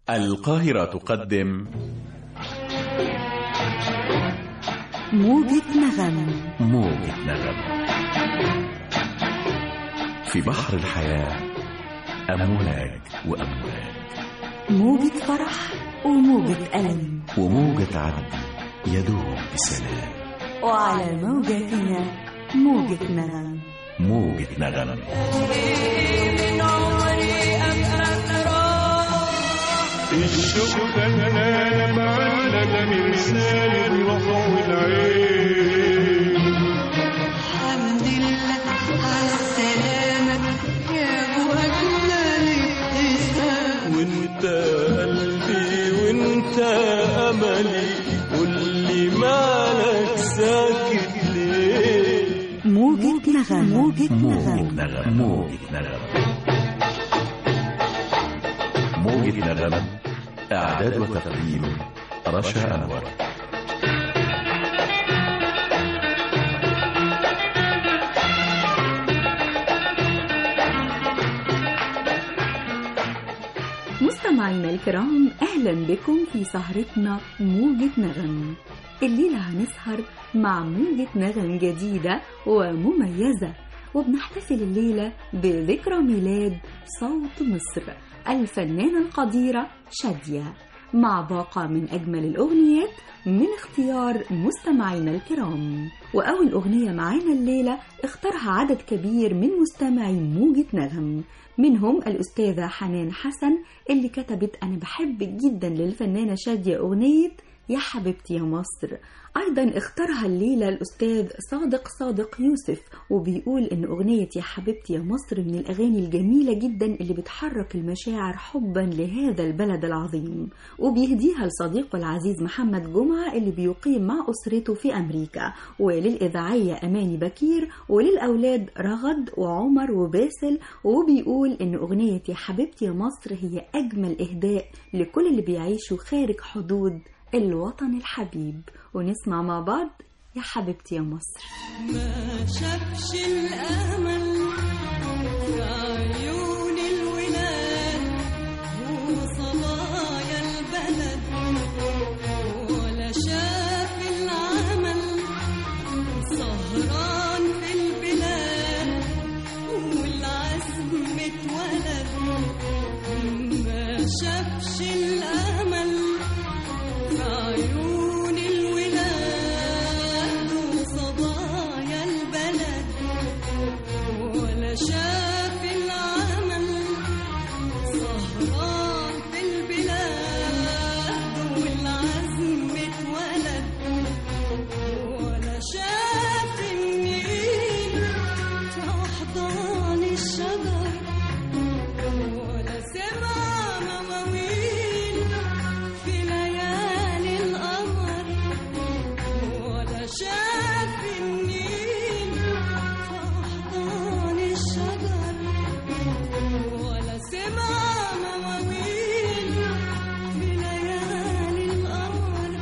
القاهرة تقدم موجة نغم موجة نغم في بحر الحياة أمواج وأمواج موجة فرح وموجة ألم وموجة عدل يدوم بسلام وعلى موجتنا موجة نغم موجة نغم الشوق خلانا معلق مرسال الروح والعين الحمد لله على السلامة يا أبو أجمل ابتسام وانت قلبي وانت املي واللي مالك ساكت ليه موجة نغم موجة موجة نغم نغم موجة نغم موجة نغم إعداد وتقديم رشا أنور مستمعينا الكرام أهلا بكم في سهرتنا موجة نغم الليلة هنسهر مع موجة نغم جديدة ومميزة وبنحتفل الليلة بذكرى ميلاد صوت مصر الفنانة القديرة شادية مع باقة من أجمل الأغنيات من اختيار مستمعينا الكرام وأول أغنية معانا الليلة اختارها عدد كبير من مستمعي موجة نغم منهم الأستاذة حنان حسن اللي كتبت أنا بحب جدا للفنانة شادية أغنية يا حبيبتي يا مصر أيضا اختارها الليلة الأستاذ صادق صادق يوسف وبيقول إن أغنية يا حبيبتي يا مصر من الأغاني الجميلة جدا اللي بتحرك المشاعر حبا لهذا البلد العظيم وبيهديها لصديقه العزيز محمد جمعة اللي بيقيم مع أسرته في أمريكا وللإذاعية أماني بكير وللأولاد رغد وعمر وباسل وبيقول إن أغنية يا حبيبتي يا مصر هي أجمل إهداء لكل اللي بيعيشوا خارج حدود الوطن الحبيب ونسمع مع بعض يا حبيبتي يا مصر ما شافش الأمل في عيون الولاد وصبايا البلد ولا شاف العمل سهران في البلاد والعزم اتولد ما شافش الأمل في عيون الولاد وصبايا البلد ولا شاف العمل سهران في البلاد والعزم اتولد ولا شاف النيل في أحضان الشجر ولا سمع مواويل في ليالي القمر ولا شاف النيل في أحضان الشجر ولا سمع مواويل في ليالي القمر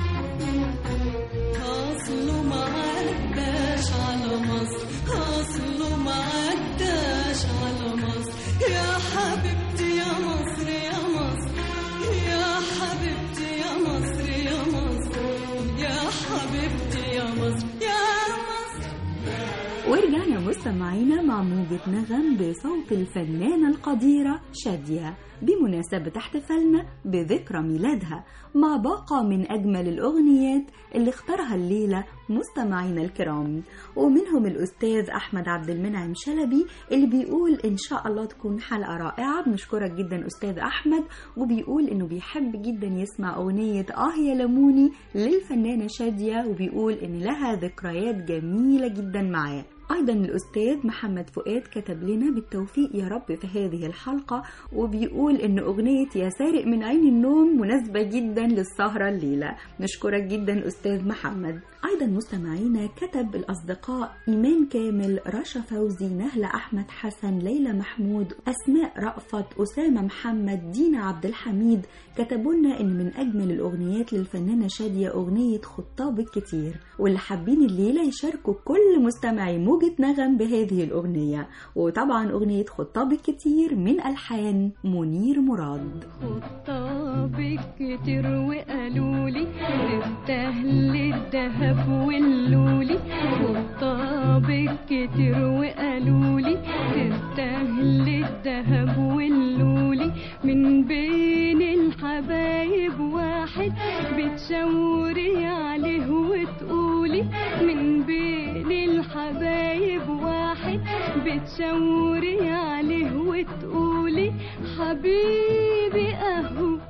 أصله ما عداش على مصر أصله ما عداش على مصر يا حبيبتي يا مصر يا مصر يا حبيبتي يا مصر يا مصر يا حبيبتي يا مصر يا مصر ورجعنا مستمعينا مع موجة نغم بصوت الفنانة القديرة شادية بمناسبة احتفالنا بذكرى ميلادها مع باقة من أجمل الأغنيات اللي اختارها الليلة مستمعينا الكرام ومنهم الأستاذ أحمد عبد المنعم شلبي اللي بيقول إن شاء الله تكون حلقة رائعة بنشكرك جدا أستاذ أحمد وبيقول إنه بيحب جدا يسمع أغنية آه يا لموني للفنانة شادية وبيقول إن لها ذكريات جميلة جدا معاه أيضا الأستاذ محمد فؤاد كتب لنا بالتوفيق يا رب في هذه الحلقة وبيقول إن أغنية يا سارق من عين النوم مناسبة جدا للسهرة الليلة نشكرك جدا أستاذ محمد أيضا مستمعينا كتب الأصدقاء إيمان كامل رشا فوزي نهلة أحمد حسن ليلى محمود أسماء رأفت أسامة محمد دينا عبد الحميد كتبوا لنا إن من أجمل الأغنيات للفنانة شادية أغنية خطابك كتير واللي حابين الليلة يشاركوا كل مستمعي موجة نغم بهذه الأغنية وطبعا أغنية خطابك كتير من ألحان منير مراد خطابك بك كتير وقالوا لي تستاهل الذهب واللولي خطابك كتير وقالوا لي تستاهل الذهب واللولي من بين الحبايب واحد بتشاوري عليه وتقولي من بين الحبايب واحد بتشاوري عليه وتقولي حبيبي اهو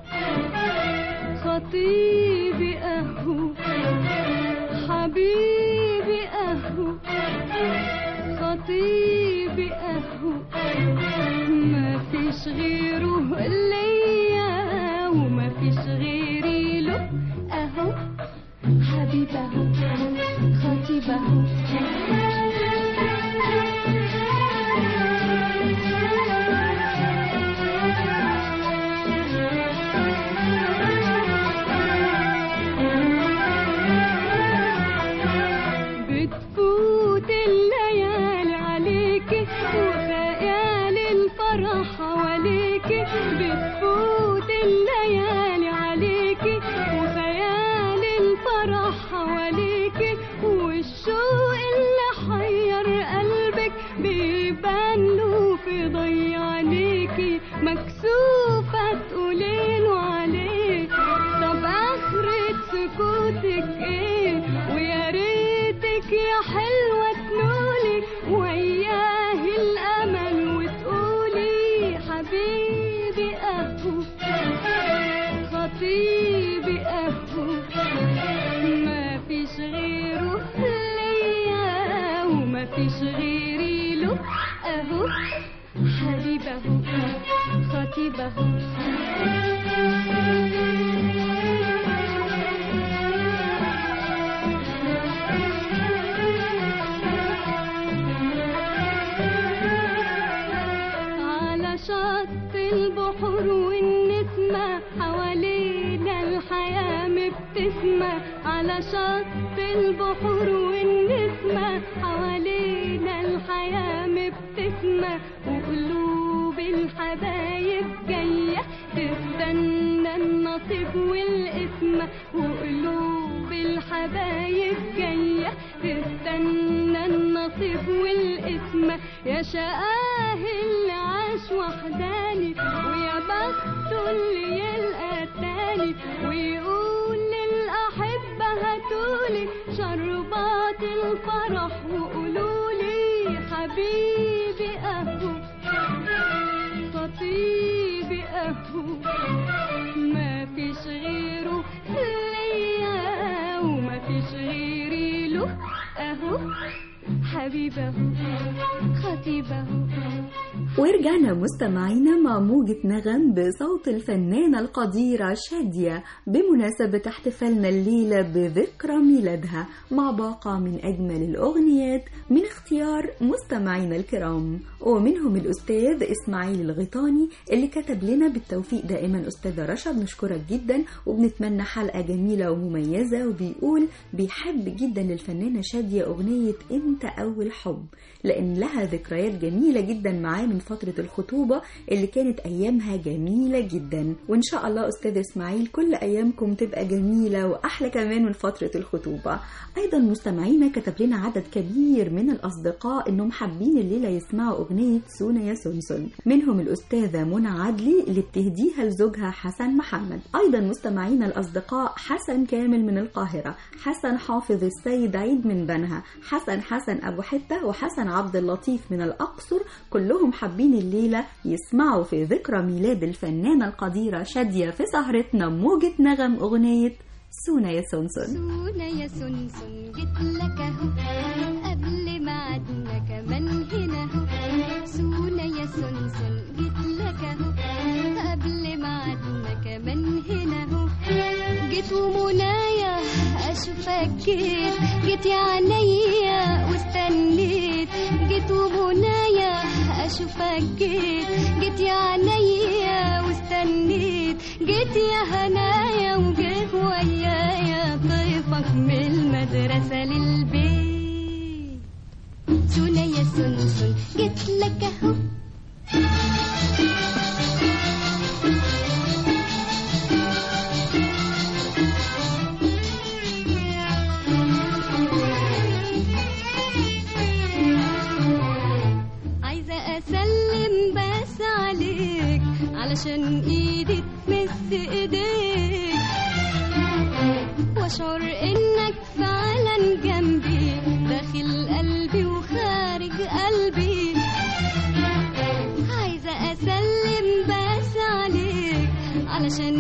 خطيبي اهو حبيبي اهو خطيبي اهو ما فيش غيره ليا وما فيش غيري له اهو حبيب اهو خطيب اهو بتفوت الليالي عليكي وخيال الفرح حواليكي بتفوت الليالي عليكي وخيال الفرح حواليكي والشوق اللي حير قلبك بيبان له في ضي عينيكي مكسوفة تقوليله عليه طب آخرة سكوتك ايه ويا ريتك يا حلوة تنولي وياه الأمل وتقولي حبيبي أهو خطيبي أهو ما فيش غيره ليا وما فيش غيري له أهو حبيب أهو خطيب أهو على شط البحر والنسمة حوالينا الحياة مبتسمة على شط البحر والنسمة حوالينا الحياة مبتسمة وقلوب الحبايب جاية تستنى النصيب والاسمة وقلوب الحبايب جاية تستنى النصيب والاسمة يا شقاه اللي عاش وحداني ويا بخته اللي يلقى تاني ويقول للأحبة هاتولي شربات الفرح وقولولي حبيبي أهو خطيبي أهو ما فيش غيره ليا وما فيش غيري له أهو حبيبه خطيبه ورجعنا مستمعينا مع موجة نغم بصوت الفنانة القديرة شادية بمناسبة احتفالنا الليلة بذكرى ميلادها مع باقة من أجمل الأغنيات من اختيار مستمعينا الكرام ومنهم الأستاذ إسماعيل الغيطاني اللي كتب لنا بالتوفيق دائما أستاذة رشا بنشكرك جدا وبنتمنى حلقة جميلة ومميزة وبيقول بيحب جدا للفنانة شادية أغنية أنت أول حب لأن لها ذكريات جميلة جدا معاه من فترة الخطوبة اللي كانت أيامها جميلة جدا وإن شاء الله أستاذ إسماعيل كل أيامكم تبقى جميلة وأحلى كمان من فترة الخطوبة أيضا مستمعينا كتب لنا عدد كبير من الأصدقاء إنهم حابين الليلة يسمعوا أغنية سونا يا سنسن منهم الأستاذة منى عدلي اللي بتهديها لزوجها حسن محمد أيضا مستمعينا الأصدقاء حسن كامل من القاهرة حسن حافظ السيد عيد من بنها حسن حسن أبو حتة وحسن عبد اللطيف من الأقصر كلهم حابين الليلة يسمعوا في ذكرى ميلاد الفنانة القديرة شادية في سهرتنا موجة نغم أغنية سونا يا سنسن سونا يا سنسن جيت لك اهو قبل ميعادنا كمان هنا اهو سونا يا سنسن جيت لك اهو قبل ميعادنا كمان هنا اهو جيت ومنايا اشوفك جيت جيت يا عينيا واستنيت جيت ومنايا اشوفك جيت جيت يا عينيا واستنيت جيت يا هنايا وجيت ويايا ضيفك من المدرسة للبيت سونا يا سنسن جيت لك اهو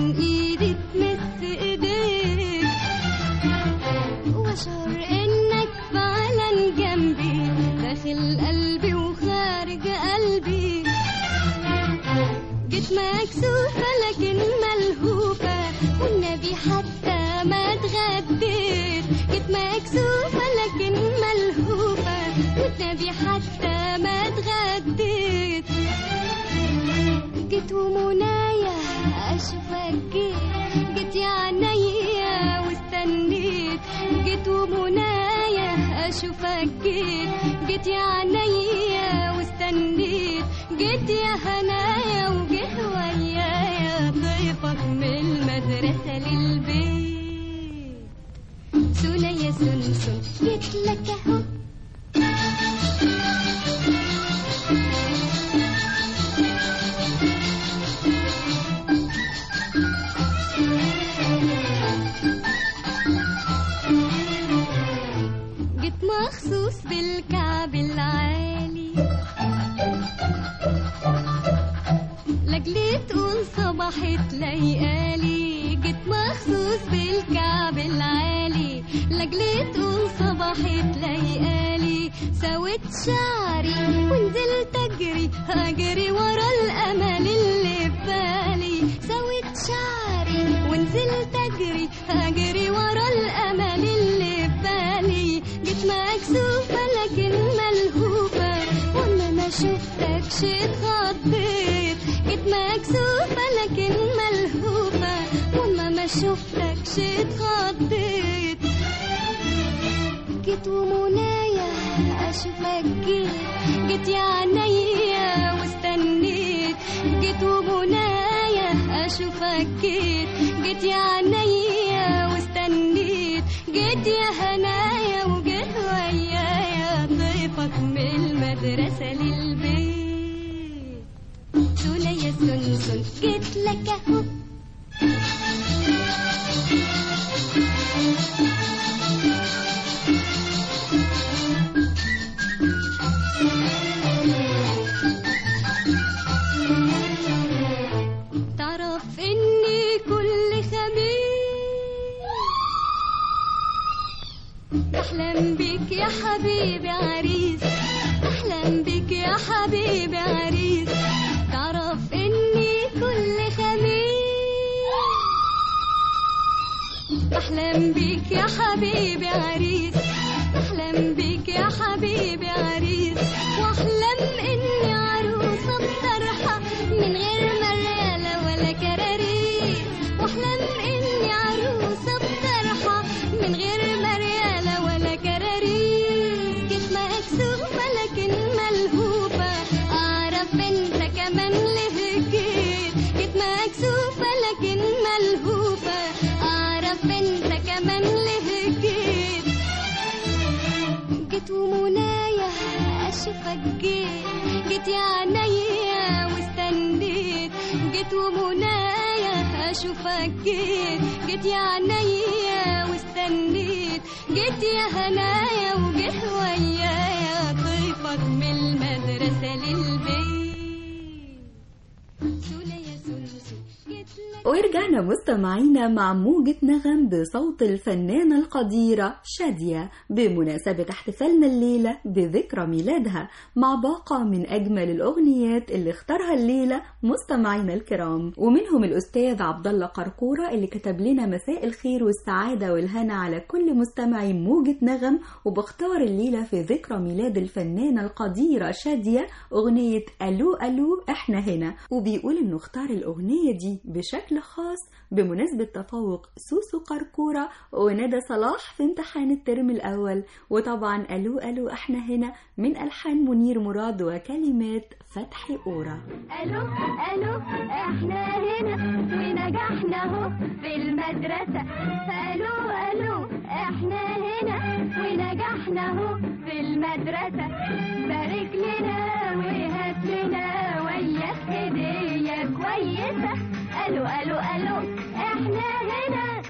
ايدي تمس ايديك واشعر انك فعلا جنبي داخل قلبي وخارج قلبي جيت مكسوفة لكن ملهوفة والنبي حتى ما اتغديت جيت مكسوفة لكن ملهوفة والنبي حتى ما اتغديت جيت ومنايا اشوفك جيت جيت يا عينيا واستنيت جيت ومنايا اشوفك جيت جيت يا عينيا واستنيت جيت يا هنايا وجه ويايا ضيفك من المدرسة للبيت سونا يا سنسن جيت لك اهو جيت مخصوص بالكعب العالي لاجل تقول صباحت ليالي جيت مخصوص بالكعب العالي لاجل تقول صباحت ليالي سويت شعري ونزلت اجري اجري ورا الامل اللي في بالي سويت شعري ونزلت اجري اجري ورا الامل اللي في بالي جيت مكسوفه لكن ملهوفه وانا ما شفتكش اتخضيت جيت مكسوفه لكن ملهوفه وانا ما شفتكش اتخضيت جيت ومنايا اشوفك جيت جيت يا عينيا واستنيت جيت ومنايا اشوفك جيت جيت يا عينيا واستنيت جيت يا هنايا وجيت ويايا ضيفك من المدرسة للبيت سونا يا سنسن جيت لك اهو تعرف اني كل خميس بحلم بيك يا حبيبي عريس بحلم بيك يا حبيبي عريس تعرف اني كل خميس بحلم بيك يا حبيبي عريس بحلم بيك يا حبيبي عريس واحلم اني عروسه بطرحه من غير مريالة ولا كراريس واحلم اني عروسه بطرحه من غير مريالة ولا كراريس جيت مكسوفه لكن ملهوفه اعرف انت كمان ليه جيت جيت مكسوفه لكن ملهوفه اعرف انت كمان ليه جيت جيت ومنايا اشوفك جيت جيت يا عينيا واستنيت جيت ومنايا اشوفك جيت جيت يا عينيا واستنيت جيت يا هنايا وجه ويايا ضيفك من المدرسة للبيت سونا يا سلسل جيت لك ورجعنا مستمعينا مع موجة نغم بصوت الفنانة القديرة شادية بمناسبة احتفالنا الليلة بذكرى ميلادها مع باقة من أجمل الأغنيات اللي اختارها الليلة مستمعينا الكرام ومنهم الأستاذ عبد الله قرقورة اللي كتب لنا مساء الخير والسعادة والهنا على كل مستمعي موجة نغم وبختار الليلة في ذكرى ميلاد الفنانة القديرة شادية أغنية ألو ألو إحنا هنا وبيقول إنه اختار الأغنية دي بشكل خاص بمناسبة تفوق سوسو قرقورة وندى صلاح في امتحان الترم الأول وطبعا ألو ألو إحنا هنا من ألحان منير مراد وكلمات فتحي أورا الو الو احنا هنا ونجحنا اهو في المدرسة الو الو احنا هنا ونجحنا اهو في المدرسة بارك لنا وهات لنا وياك هدية كويسة الو الو الو احنا هنا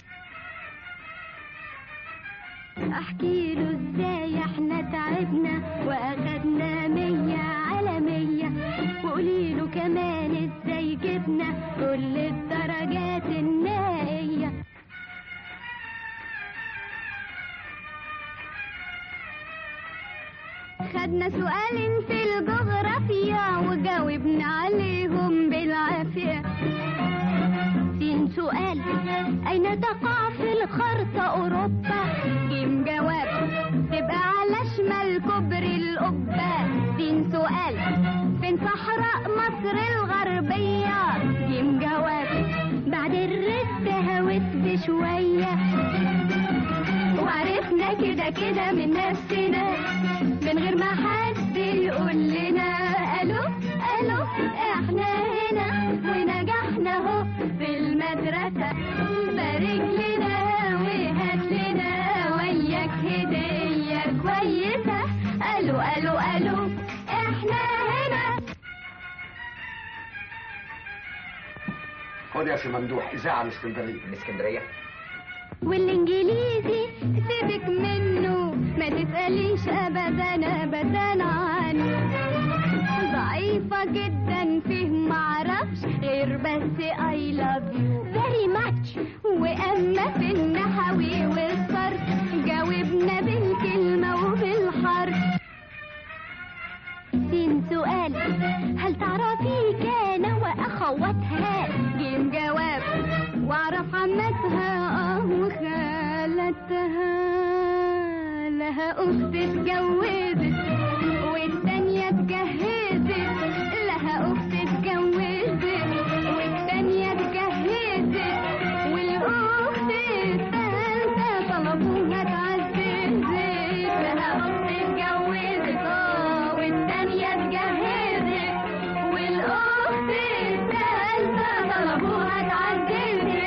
احكي له ازاي احنا تعبنا واخدنا مية على مية وقولي له كمان ازاي جبنا كل الدرجات خدنا سؤالين في الجغرافيا وجاوبنا عليهم بالعافية سين سؤال أين تقع في الخرطة أوروبا جيم جواب تبقى على شمال كوبري القبة سين سؤال فين صحراء مصر الغربية جيم جواب بعد الرد هوت بشوية وعرفنا كده كده من نفسنا من غير ما حد يقول لنا الو الو احنا هنا ونجحنا اهو في المدرسة بارك لنا وهات لنا وياك هدية كويسة الو الو الو احنا هنا خد يا سي ممدوح اذاعه من اسكندريه من اسكندريه والانجليزي سيبك منه ما تسأليش ابدا ابدا عنه ضعيفة جدا فيه معرفش غير بس I love you very much واما في النحوي والصرف جاوبنا بالكلمة وبالحرف سين سؤال هل تعرفي كان واخواتها جيم جواب واعرف عمتها اه وخالتها لها اخت اتجوزت والتانية اتجهزت لها اخت اتجوزت والتانية اتجهزت والاخت التالتة طلبوها اتعززت لها اخت اتجوزت اه والتانية اتجهزت والاخت التالتة طلبوها اتعززت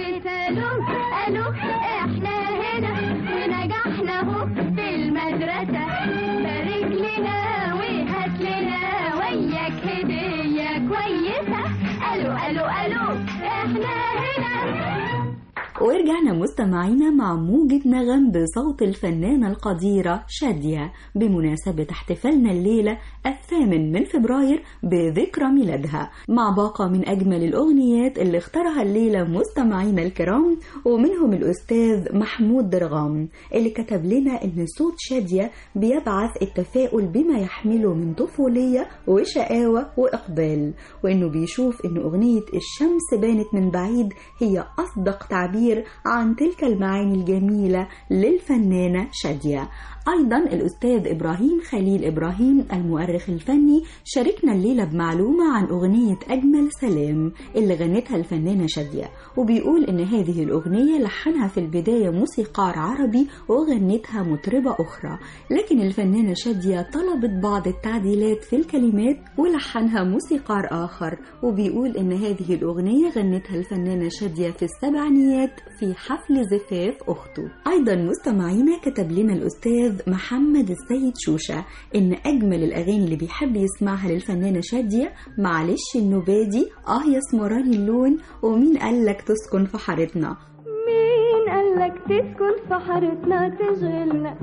الو الو احنا هنا ونجحنا اهو في المدرسة بارك لنا وهات لنا وياك هدية كويسة الو الو الو احنا هنا ورجعنا مستمعينا مع موجة نغم بصوت الفنانة القديرة شادية بمناسبة احتفالنا الليلة الثامن من فبراير بذكرى ميلادها مع باقة من أجمل الأغنيات اللي اختارها الليلة مستمعينا الكرام ومنهم الأستاذ محمود درغام اللي كتب لنا إن صوت شادية بيبعث التفاؤل بما يحمله من طفولية وشقاوة وإقبال وإنه بيشوف إن أغنية الشمس بانت من بعيد هي أصدق تعبير عن تلك المعاني الجميلة للفنانة شادية أيضا الأستاذ إبراهيم خليل إبراهيم المؤرخ الفني شاركنا الليلة بمعلومة عن أغنية أجمل سلام اللي غنتها الفنانة شادية وبيقول إن هذه الأغنية لحنها في البداية موسيقار عربي وغنتها مطربة أخرى لكن الفنانة شادية طلبت بعض التعديلات في الكلمات ولحنها موسيقار آخر وبيقول إن هذه الأغنية غنتها الفنانة شادية في السبعينيات في حفل زفاف أخته أيضا مستمعينا كتب لنا الأستاذ محمد السيد شوشة إن أجمل الأغاني اللي بيحب يسمعها للفنانة شادية معلش النبادي آه يا سمراني اللون ومين قالك تسكن في حارتنا مين قالك تسكن في حارتنا تشغلنا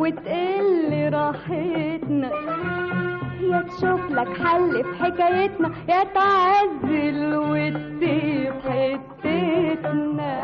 وتقل راحتنا يا تشوف لك حل في حكايتنا يا تعزل وتسيب حتتنا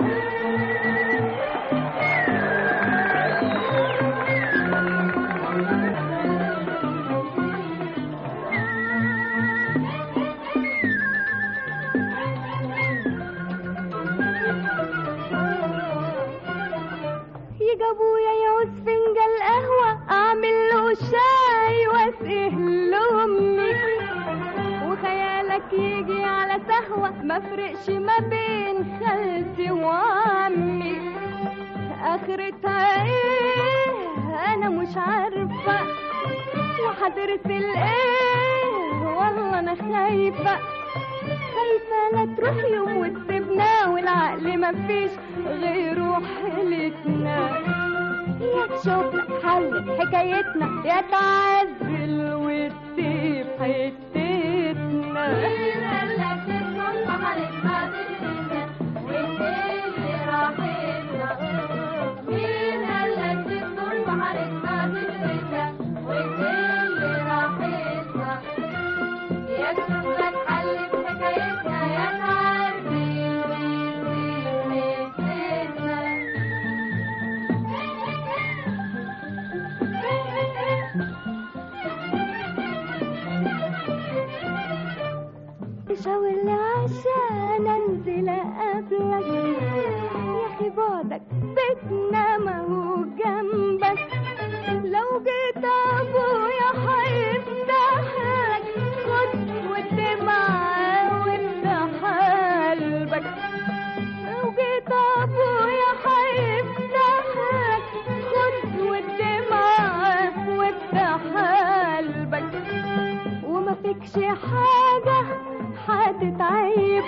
يجي ابويا يعوز فنجان قهوة اعمل له شاي واسقيه لامي وخيالك يجي على سهوة ما فرقش ما بين خالتي وعمي اخرتها ايه انا مش عارفة وهترسل ايه والله انا خايفة خايفة لا تروح يوم وتسيبنا والعقل مفيش غيره حيلتنا يا تشوف لك حل في حكايتنا يا تعزل وتسيب حتتنا مين قالك تسكن في حالتنا تشغلنا وتقل راحتنا مين قالك تسكن في حالتنا تشغلنا وتقل راحتنا يا تشوف لك حل في حكايتنا يا تعزل وتسيب حتتنا بيتنا ما هو جنبك لو جيت ابويا هيفتحك خد ودي معاه وافتح قلبك لو جيت ابويا هيفتحك خد ودي معاه وافتح قلبك وما فيكش حاجة هتتعيب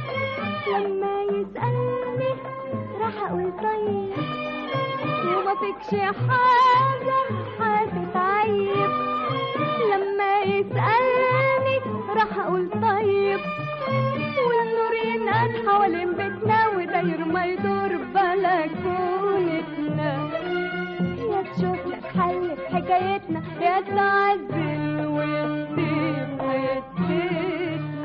لما يسألني راح أقول طيب وما فيكش حاجة هتتعيب لما يسألني راح أقول طيب والنور ينقل حوالين بيتنا وداير ما يدور بلكونتنا يا تشوف لك حل في حكايتنا يا تعزل وتسيب بيتنا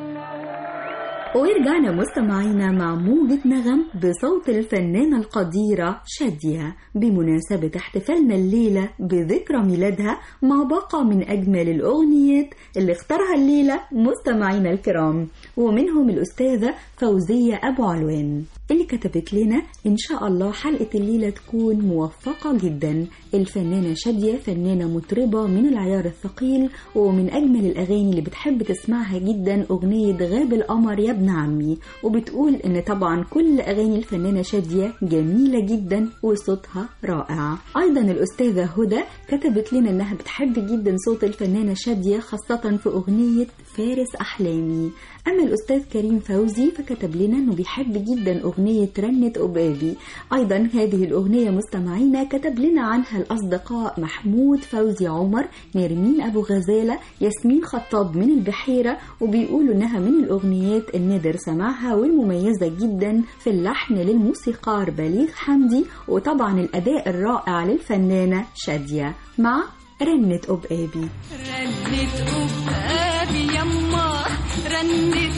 ورجعنا مستمعينا مع موجة نغم بصوت الفنانة القديرة شادية بمناسبة احتفالنا الليلة بذكرى ميلادها مع باقة من أجمل الأغنيات اللي اختارها الليلة مستمعينا الكرام ومنهم الأستاذة فوزية أبو علوان اللي كتبت لنا إن شاء الله حلقة الليلة تكون موفقة جدا الفنانة شادية فنانة مطربة من العيار الثقيل ومن أجمل الأغاني اللي بتحب تسمعها جدا أغنية غاب القمر يا ابن عمي وبتقول إن طبعا كل أغاني الفنانة شادية جميلة جدا وصوتها رائع أيضا الأستاذة هدى كتبت لنا إنها بتحب جدا صوت الفنانة شادية خاصة في أغنية فارس أحلامي أما الأستاذ كريم فوزي فكتب لنا إنه بيحب جدا أغنية رنة أبابي أيضا هذه الأغنية مستمعينا كتب لنا عنها الأصدقاء محمود فوزي عمر نرمين أبو غزالة ياسمين خطاب من البحيرة وبيقولوا إنها من الأغنيات النادر سماعها والمميزة جدا في اللحن للموسيقار بليغ حمدي وطبعا الأداء الرائع للفنانة شادية مع رنة أبابي رنت أبقابي يما رنت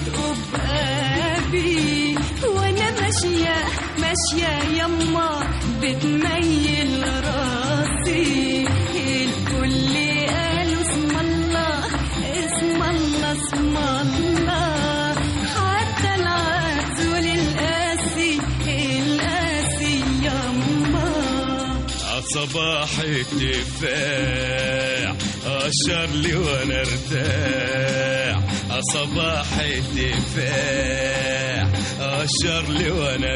أبقابي وأنا ماشية ماشية يما بتميل راسي الكل قالوا اسم الله اسم الله اسم الله حتى العسول القاسي القاسي يما صباح الدفاع أشر لي وانا ارتاح صباح الدفاع أشر لي وانا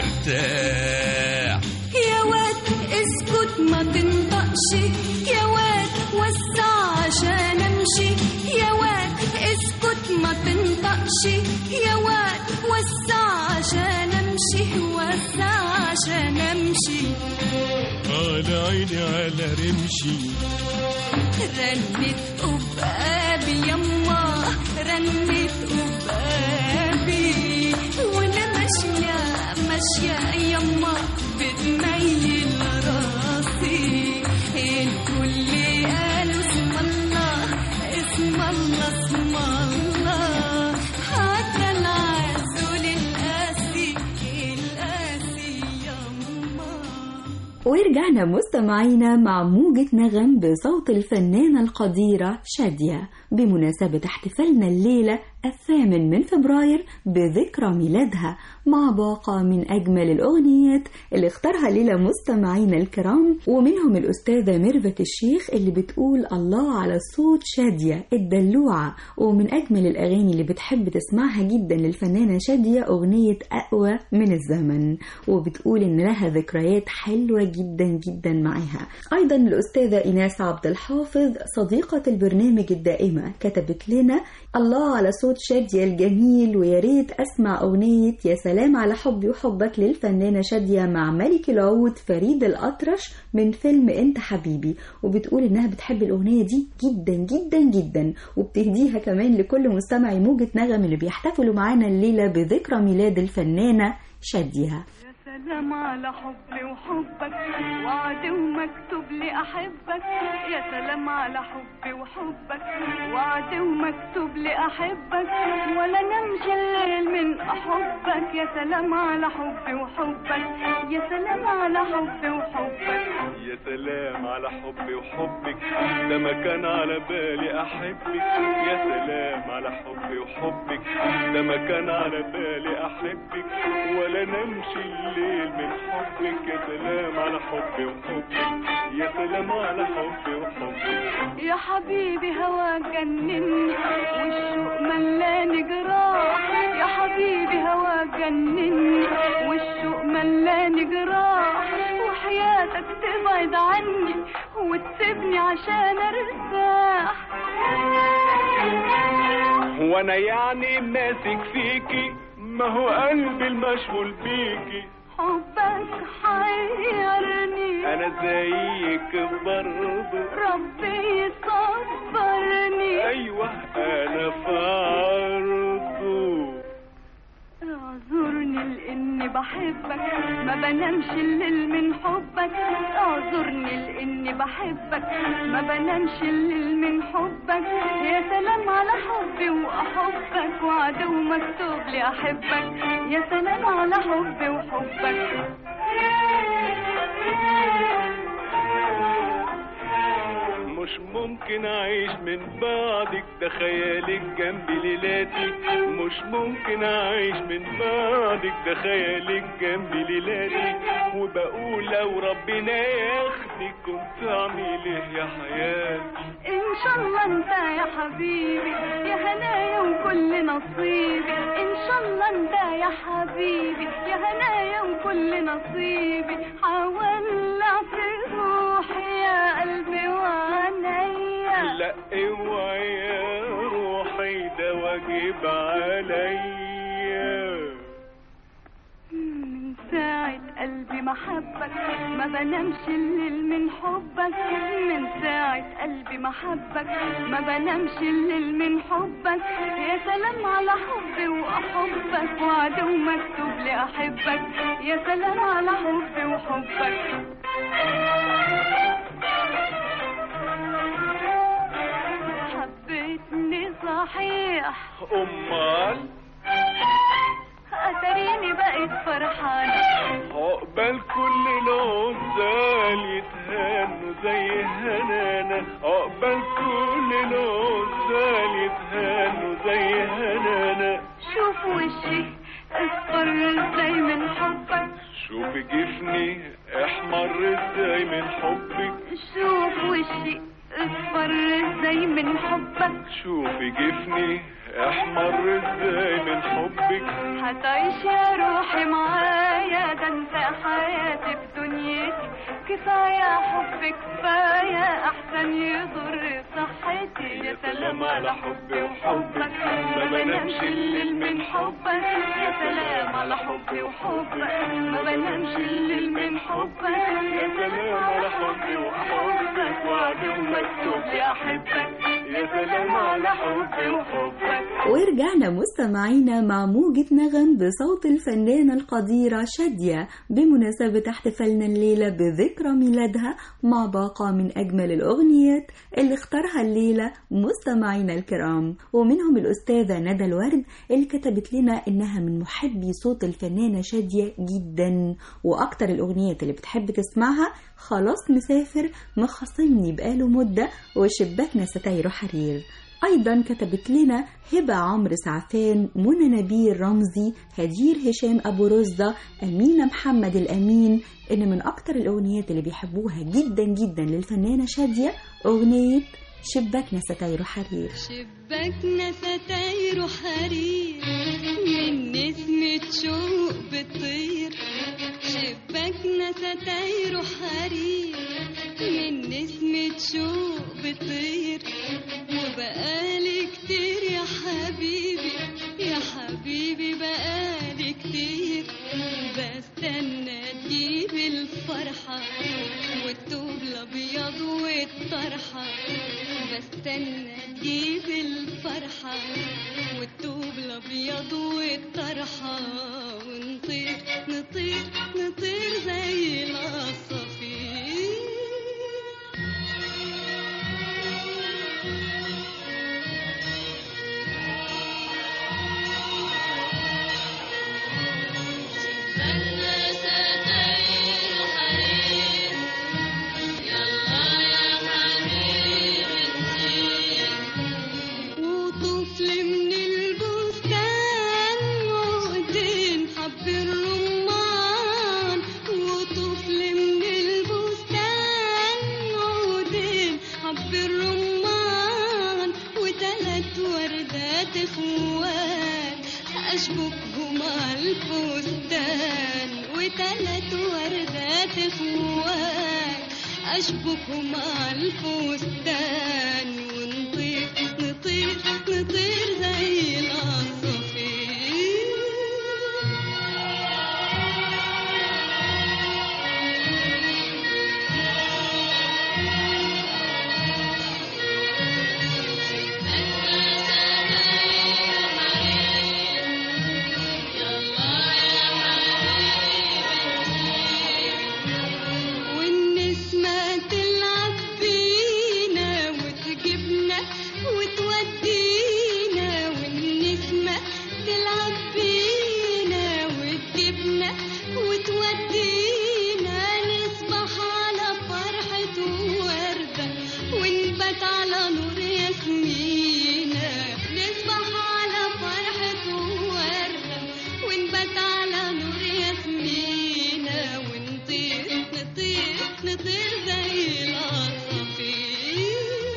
ارتاح يا واد اسكت ما تنطقش يا واد وسع عشان امشي يا واد اسكت ما تنطقش يا واد وسع عشان امشي وسع عشان امشي على عيني على رمشي رنت أبقابي يما رنت أبقابي وأنا ماشية ماشية يما بتميل راسي الكل قالوا اسم الله اسم الله اسم الله حتى العسول القاسي القاسي يما ورجعنا مستمعينا مع موجة نغم بصوت الفنانة القديرة شادية بمناسبة احتفالنا الليلة الثامن من فبراير بذكرى ميلادها مع باقة من أجمل الأغنيات اللي اختارها ليلة مستمعينا الكرام ومنهم الأستاذة ميرفت الشيخ اللي بتقول الله على صوت شادية الدلوعة ومن أجمل الأغاني اللي بتحب تسمعها جدا للفنانة شادية أغنية أقوى من الزمن وبتقول إن لها ذكريات حلوة جدا جدا معاها أيضا الأستاذة إيناس عبد الحافظ صديقة البرنامج الدائمة كتبت لنا الله على صوت شادية الجميل ويا ريت أسمع أغنية يا سلام على حبي وحبك للفنانة شادية مع ملك العود فريد الأطرش من فيلم أنت حبيبي وبتقول إنها بتحب الأغنية دي جدا جدا جدا وبتهديها كمان لكل مستمعي موجة نغم اللي بيحتفلوا معانا الليلة بذكرى ميلاد الفنانة شادية يا سلام على حبي وحبك وعد ومكتوب لي احبك يا سلام على حبي وحبك وعد ومكتوب لي احبك ولا نمشي الليل من احبك يا سلام على حبي وحبك يا سلام على حبي وحبك يا سلام على حبي وحبك ده ما كان على بالي احبك يا سلام على حبي وحبك ده ما كان على بالي احبك ولا نمشي الليل من حبك يا سلام على حبي وحبك يا سلام على حبي وحبك يا حبيبي هواك جنني والشوق ملاني جراح يا حبيبي هواك جنني والشوق ملاني جراح وحياتك تبعد عني وتسيبني عشان ارتاح وانا يعني ماسك فيكي ما هو قلبي المشغول بيكي حبك حيرني انا زيك برضه ربي يصبرني ايوه انا في عرضه اعذرني لاني بحبك ما بنامش الليل من حبك اعذرني لاني بحبك ما بنامش الليل من حبك يا سلام على حبي واحبك وعدو مكتوب لي احبك يا سلام على حبي وحبك مش ممكن اعيش من بعدك ده خيالك جنبي ليلاتي مش ممكن اعيش من بعدك ده خيالك جنبي ليلاتي وبقول لو ربنا ياخدك كنت اعمل ايه يا حياتي ان شاء الله انت يا حبيبي يا هنايا وكل نصيبي ان شاء الله انت يا حبيبي يا هنايا وكل نصيبي حولع في روحي يا قلبي وعينيا لا اوعي يا روحي ده واجب عليا من ساعة قلبي ما حبك ما بنامش الليل من حبك من ساعة قلبي ما حبك ما بنامش الليل من حبك يا سلام على حبي وأحبك وعدو مكتوب لي أحبك يا سلام على حبي وحبك حبيتني صحيح امال أتريني بقيت فرحانة عقبال كل العزال يتهنوا زي هنانا عقبال كل العزال يتهنوا زي هنانا شوف وشي اصفر ازاي من حبك شوف جفني احمر ازاي من حبك شوف وشي اصفر ازاي من حبك شوف جفني احمر ازاي من حبك هتعيش يا روحي معايا ده انت حياتي في دنيتي كفاية حب كفاية احسن يضر صحتي يا سلام على حبي وحبك ما بنامش الليل من حبك يا سلام على حبي وحبك ما بنامش الليل من حبك يا سلام على حبي وحبك وعدو مكتوب لي احبك يا سلام على حبي وحبك ورجعنا مستمعينا مع موجة نغم بصوت الفنانة القديرة شادية بمناسبة احتفالنا الليلة بذكرى ميلادها مع باقة من أجمل الأغنيات اللي اختارها الليلة مستمعينا الكرام ومنهم الأستاذة ندى الورد اللي كتبت لنا إنها من محبي صوت الفنانة شادية جدا وأكتر الأغنيات اللي بتحب تسمعها خلاص مسافر مخاصمني بقاله مدة وشباكنا ستاير حرير أيضا كتبت لنا هبة عمرو سعفان منى نبيل رمزي هدير هشام أبو رزة أمينة محمد الأمين إن من أكتر الأغنيات اللي بيحبوها جدا جدا للفنانة شادية أغنية شباكنا ستاير حرير شباكنا ستاير حرير من نسمة شوق بتطير شباكنا ستاير حرير من نسمة شوق بتطير وبقالي كتير يا حبيبي يا حبيبي بقالي كتير بستنى تجيب الفرحة والثوب الأبيض والطرحة بستنى تجيب الفرحة والثوب الأبيض والطرحة ونطير نطير نطير زي العصافير شباكنا ستاير وردات اخوان اشبكهم على الفستان ونطير نطير نطير زي العصافير والنسمة تلعب بينا وتجيبنا وتودينا والنسمة تلعب بينا وتجيبنا وتودينا نصبح على فرحة وردة ونبات على نور ياسمينة نصبح على فرحة وردة ونبات على نور ياسمينة ونطير نطير نطير زي العصافير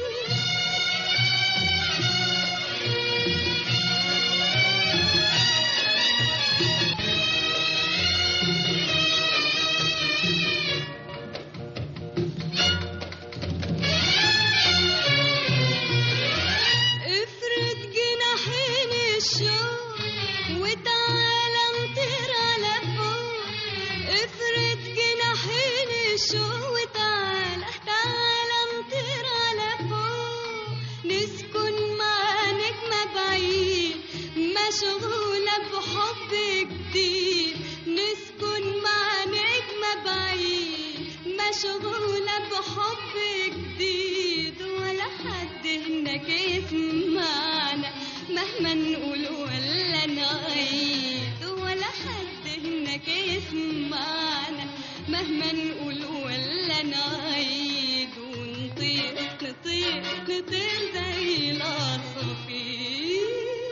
افرد جناحين الشوق وتعالى نطير على فوق افرد جناحين الشوق وتعالى تعالى نطير على فوق نسكن مع نجمة بعيد مشغولة بحب جديد نسكن مع نجمة بعيد مشغولة بحب جديد ولا حد هناك يسمعنا مهما نقول ولا نعيد ولا حد هناك يسمعنا مهما نقول ولا نعيد ونطير نطير نطير زي العصافير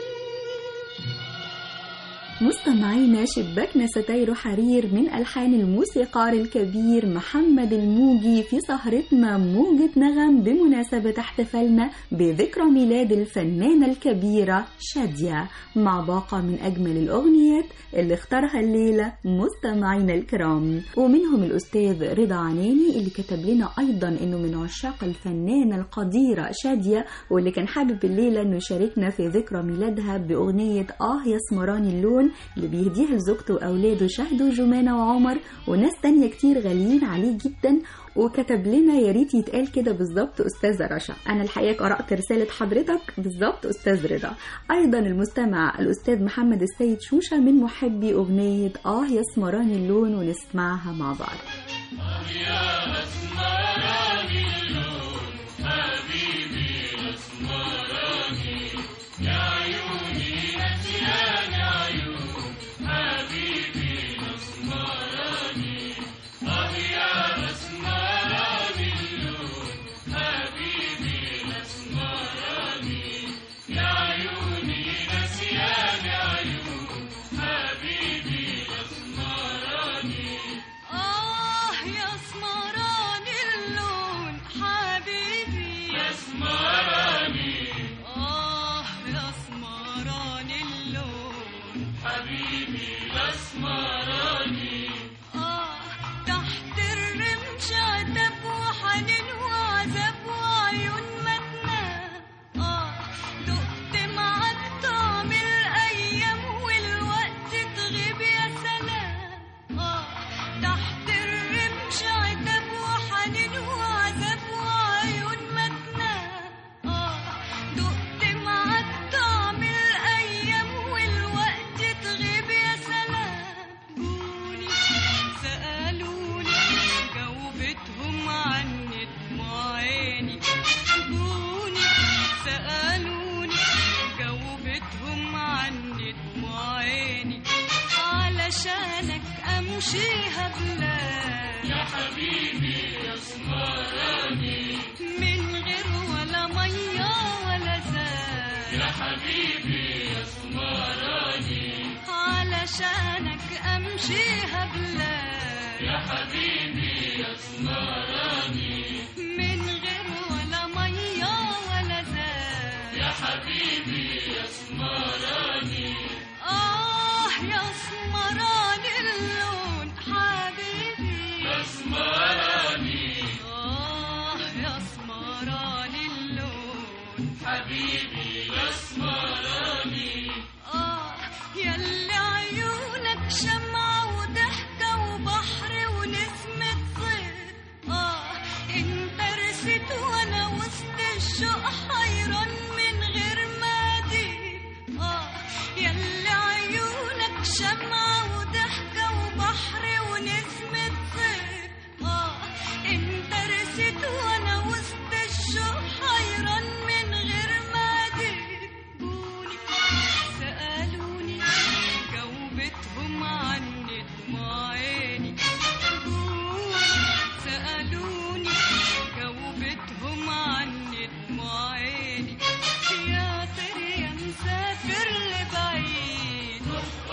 مستمعينا شباكنا ستاير حرير من ألحان الموسيقار الكبير محمد الموجي في سهرتنا موجة نغم بمناسبة احتفالنا بذكرى ميلاد الفنانة الكبيرة شادية مع باقة من أجمل الأغنيات اللي اختارها الليلة مستمعينا الكرام ومنهم الأستاذ رضا عناني اللي كتب لنا أيضا أنه من عشاق الفنانة القديرة شادية واللي كان حابب الليلة أنه يشاركنا في ذكرى ميلادها بأغنية آه يا سمراني اللون اللي بيهديها لزوجته وأولاده شهد وجمانة وعمر وناس تانية كتير غاليين عليه جدا وكتب لنا يا ريت يتقال كده بالظبط استاذه رشا انا الحقيقه قرات رساله حضرتك بالظبط استاذ رضا ايضا المستمع الاستاذ محمد السيد شوشه من محبي اغنيه اه يا سمراني اللون ونسمعها مع بعض آه يا سمراني اللون حبيبي يا سمراني آه يا سمراني اللون حبيبي يا سمراني آه تحت الرمش عتب وحنين وعذاب وعيون متناه آه دقت معاك طعم الأيام والوقت تغيب يا سلام آه تحت الرمش عتب وحنين وعذاب وعيون متناه آه دقت معاك طعم الأيام والوقت تغيب يا سلام جوني سألوني جاوبتهم عني دموع عيني جوني سألوني جاوبتهم عني دموع عيني علشانك أمشيها بلاد يا حبيبي يا سمراني من غير ولا مية ولا زاد يا حبيبي يا سمراني علشانك أمشيها بلاد يا حبيبي يا سمراني من غير ولا مية ولا زاد يا حبيبي يا سمراني آه يا سمراني اللون حبيبي آه يا اسمراني اللون حبيبي يا اسمراني آه ياللي عيونك شمعة وضحكة وبحر ونسمة صيف آه انت رست وانا وسط الشوق حيران من غير ما أديب آه ياللي عيونك شمعة وضحكة وبحر ونسمة صيف آه انت رست وانا وسط الشوق حيران من غير ما أديبوني سألوني جاوبتهم عني دموع عيني جوني سألوني جاوبتهم عني دموع عيني يا طير يا مسافر لبعيد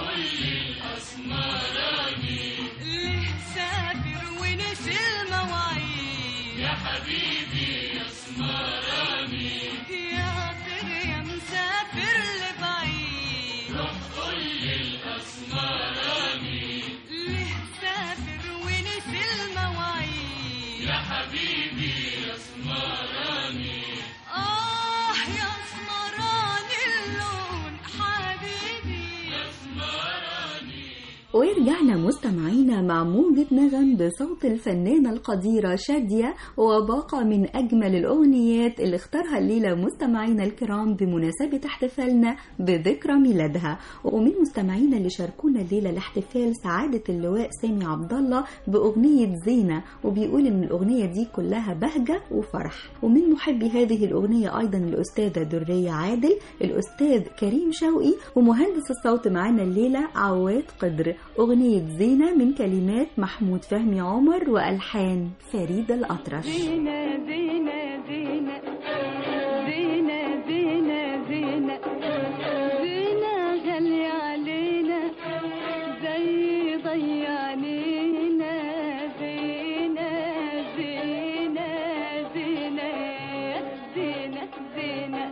ليه سافر ونسي المواعيد يا حبيبي يا اسمراني يا طير يا مسافر لبعيد روح قول لي الاسمراني ليه سافر ونسي المواعيد يا حبيبي يا اسمراني اه يا اسمراني اللون حبيبي يا ورجعنا مستمعينا مع موجة نغم بصوت الفنانة القديرة شادية وباقة من أجمل الأغنيات اللي اختارها الليلة مستمعينا الكرام بمناسبة احتفالنا بذكرى ميلادها ومن مستمعينا اللي شاركونا الليلة الاحتفال سعادة اللواء سامي عبد الله بأغنية زينة وبيقول إن الأغنية دي كلها بهجة وفرح ومن محبي هذه الأغنية أيضا الأستاذة درية عادل الأستاذ كريم شوقي ومهندس الصوت معانا الليلة عواد قدر أغنية زينة من كلمات محمود فهمي عمر وألحان فريد الأطرش زينة زينة زينة زينة زينة زينة زينة غالية علينا زي ضيعنينا زينة زينة زينة زينة زينة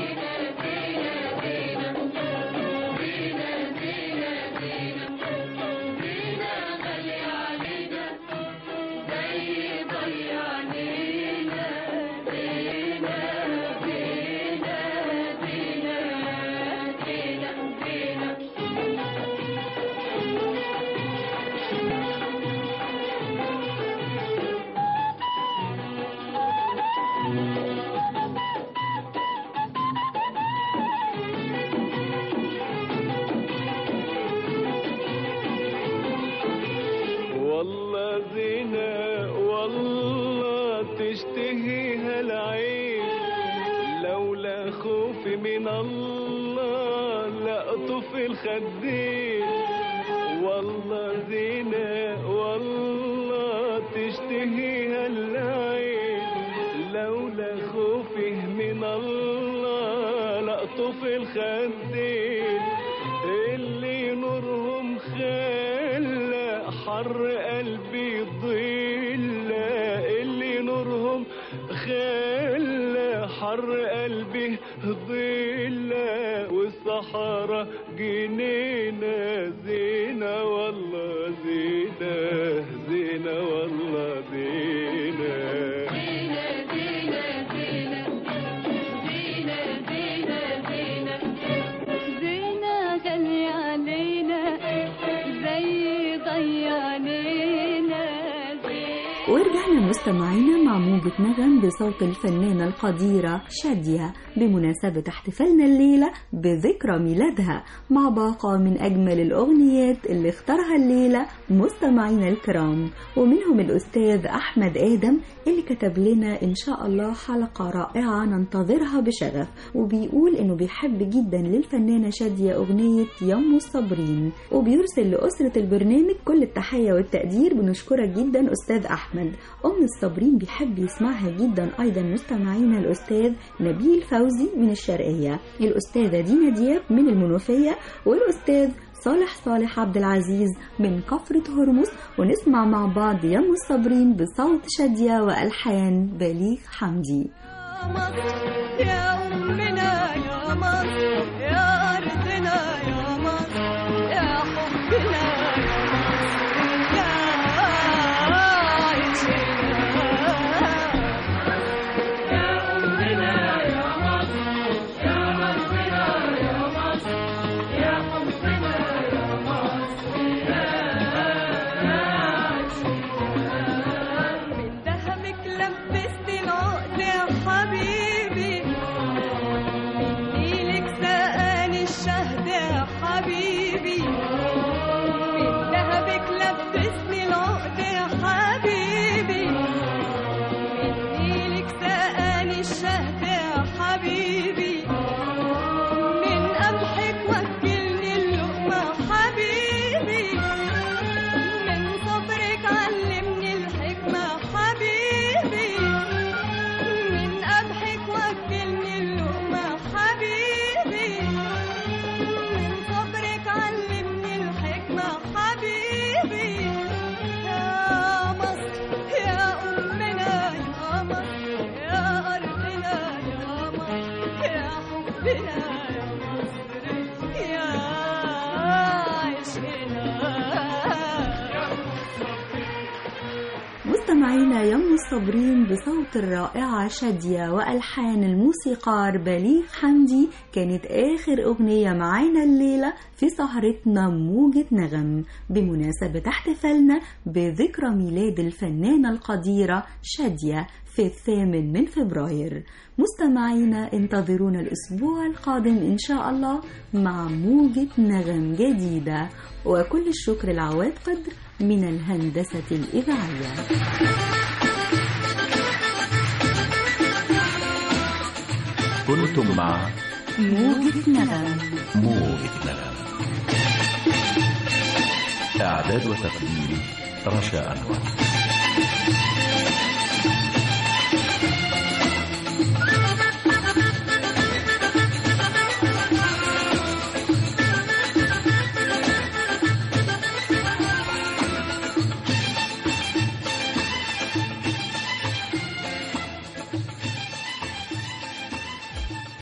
والله زينة والله تشتهيها العين لولا خوفي من الله لأطف الخدين والله زينة والله تشتهيها العين لولا خوفي من الله لأطف الخدين اللي نورهم خلى حر قلبي ضل اللي نورهم خلى حر قلبي ضل والصحراء جنينة زينة والله زينة زينة والله زينة زينة غالية علينا زي ضيعنينا زينة ورجعنا مستمعينا مع موجة نغم بصوت الفنانة القديرة شادية بمناسبة احتفالنا الليلة بذكرى ميلادها مع باقة من أجمل الأغنيات اللي اختارها الليلة مستمعينا الكرام ومنهم الأستاذ أحمد آدم اللي كتب لنا إن شاء الله حلقة رائعة ننتظرها بشغف وبيقول إنه بيحب جدا للفنانة شادية أغنية يم الصابرين وبيرسل لأسرة البرنامج كل التحية والتقدير بنشكرك جدا أستاذ أحمد أم الصابرين بيحب يسمعها جدا أيضا مستمعينا الأستاذ نبيل فوزي من الشرقية الأستاذة دينا دياب من المنوفية والأستاذ صالح صالح عبد العزيز من كفرة هرمز ونسمع مع بعض يم الصابرين بصوت شادية وألحان بليغ حمدي يا مصر يا أمنا يا مصر يا أرضنا يا مصر يا حبنا يا مصر يا يا حبيبي مني لك سقاني الشهد يا حبيبي من قمحك وكلني اللقمة حبيبي من صبرك علمني الحكمة حبيبي من قمحك وكلني اللقمة حبيبي من صبرك علمني الحكمة حبيبي يا مصر يا أمنا يا مصر يا أرضنا يا مصر يا حبنا يا مصر يا عشقنا مستمعينا يم الصابرين بصوت الرائعة شادية وألحان الموسيقار بليغ حمدي كانت آخر أغنية معانا الليلة في سهرتنا موجة نغم بمناسبة احتفالنا بذكرى ميلاد الفنانة القديرة شادية في الثامن من فبراير مستمعينا انتظرونا الأسبوع القادم إن شاء الله مع موجة نغم جديدة وكل الشكر العواد قدر من الهندسة الإذاعية كنتم مع موجة نغم موجة نغم إعداد وتقديم رشا أنور